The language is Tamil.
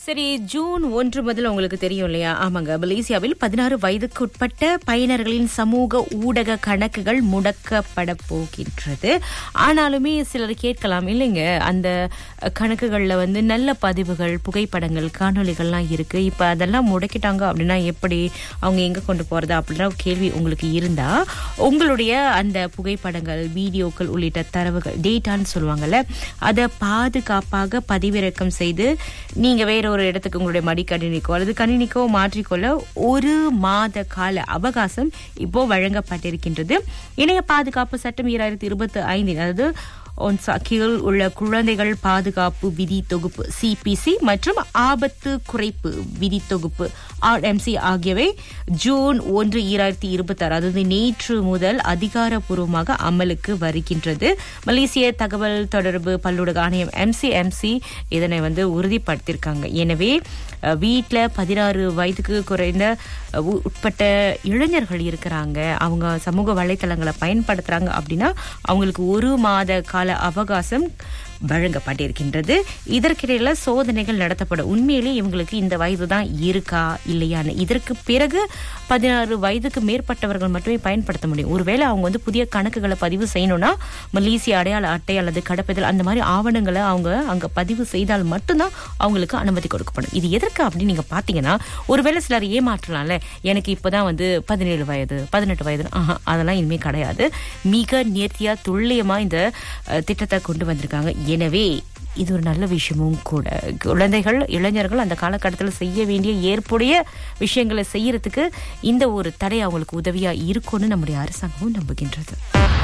சரி ஜூன் ஒன்று முதல் உங்களுக்கு தெரியும் இல்லையா ஆமாங்க மலேசியாவில் பதினாறு வயதுக்கு உட்பட்ட பயனர்களின் சமூக ஊடக கணக்குகள் முடக்கப்பட போகின்றது ஆனாலுமே சிலர் கேட்கலாம் இல்லைங்க அந்த கணக்குகள்ல வந்து நல்ல பதிவுகள் புகைப்படங்கள் காணொளிகள்லாம் இருக்கு இப்ப அதெல்லாம் முடக்கிட்டாங்க அப்படின்னா எப்படி அவங்க எங்க கொண்டு போறது அப்படின்ற ஒரு கேள்வி உங்களுக்கு இருந்தா உங்களுடைய அந்த புகைப்படங்கள் வீடியோக்கள் உள்ளிட்ட தரவுகள் டேட்டான்னு சொல்லுவாங்கல்ல அதை பாதுகாப்பாக பதிவிறக்கம் செய்து நீங்க வேற ஒரு இடத்துக்கு உங்களுடைய மடிக்கணினிக்கோ அல்லது கணினிக்கோ மாற்றிக்கொள்ள ஒரு மாத கால அவகாசம் இப்போ வழங்கப்பட்டிருக்கின்றது இணைய பாதுகாப்பு சட்டம் ஈராயிரத்தி இருபத்தி ஐந்தில் அதாவது ஒன்சா கீழ் உள்ள குழந்தைகள் பாதுகாப்பு விதி தொகுப்பு சிபிசி மற்றும் ஆபத்து குறைப்பு விதி தொகுப்பு ஆர்எம்சி ஆகியவை ஜூன் ஒன்று ஈராயிரத்தி இருபத்தி ஆறு அதாவது நேற்று முதல் அதிகாரப்பூர்வமாக அமலுக்கு வருகின்றது மலேசிய தகவல் தொடர்பு பல்லூடக ஆணையம் எம்சிஎம்சி இதனை வந்து உறுதிப்படுத்தியிருக்காங்க எனவே வீட்டில் பதினாறு வயதுக்கு குறைந்த அஹ், உ- உட்பட்ட இளைஞர்கள் இருக்கிறாங்க அவங்க சமூக வலைத்தளங்களை பயன்படுத்துறாங்க அப்படின்னா அவங்களுக்கு ஒரு மாத கால அவகாசம் வழங்கப்பட்டிருக்கின்றது இதற்கிடையில சோதனைகள் நடத்தப்படும் உண்மையிலே இவங்களுக்கு இந்த வயது தான் இருக்கா இல்லையான்னு இதற்கு பிறகு பதினாறு வயதுக்கு மேற்பட்டவர்கள் மட்டுமே பயன்படுத்த முடியும் ஒருவேளை அவங்க வந்து புதிய கணக்குகளை பதிவு செய்யணும்னா மலேசிய அடையாள அட்டை அல்லது கடப்பதில் அந்த மாதிரி ஆவணங்களை அவங்க அங்க பதிவு செய்தால் மட்டும்தான் அவங்களுக்கு அனுமதி கொடுக்கப்படும் இது எதற்கு அப்படின்னு நீங்க பாத்தீங்கன்னா ஒருவேளை சிலர் ஏமாற்றலாம்ல எனக்கு இப்பதான் வந்து பதினேழு வயது பதினெட்டு வயது ஆஹா, அதெல்லாம் இனிமே கிடையாது மிக நேர்த்தியா துல்லியமா இந்த அஹ், திட்டத்தை கொண்டு வந்திருக்காங்க எனவே இது ஒரு நல்ல விஷயமும் கூட குழந்தைகள் இளைஞர்கள் அந்த காலகட்டத்தில் செய்ய வேண்டிய ஏற்புடைய விஷயங்களை செய்யறதுக்கு இந்த ஒரு தடை அவங்களுக்கு உதவியா இருக்கும்னு நம்முடைய அரசாங்கமும் நம்புகின்றது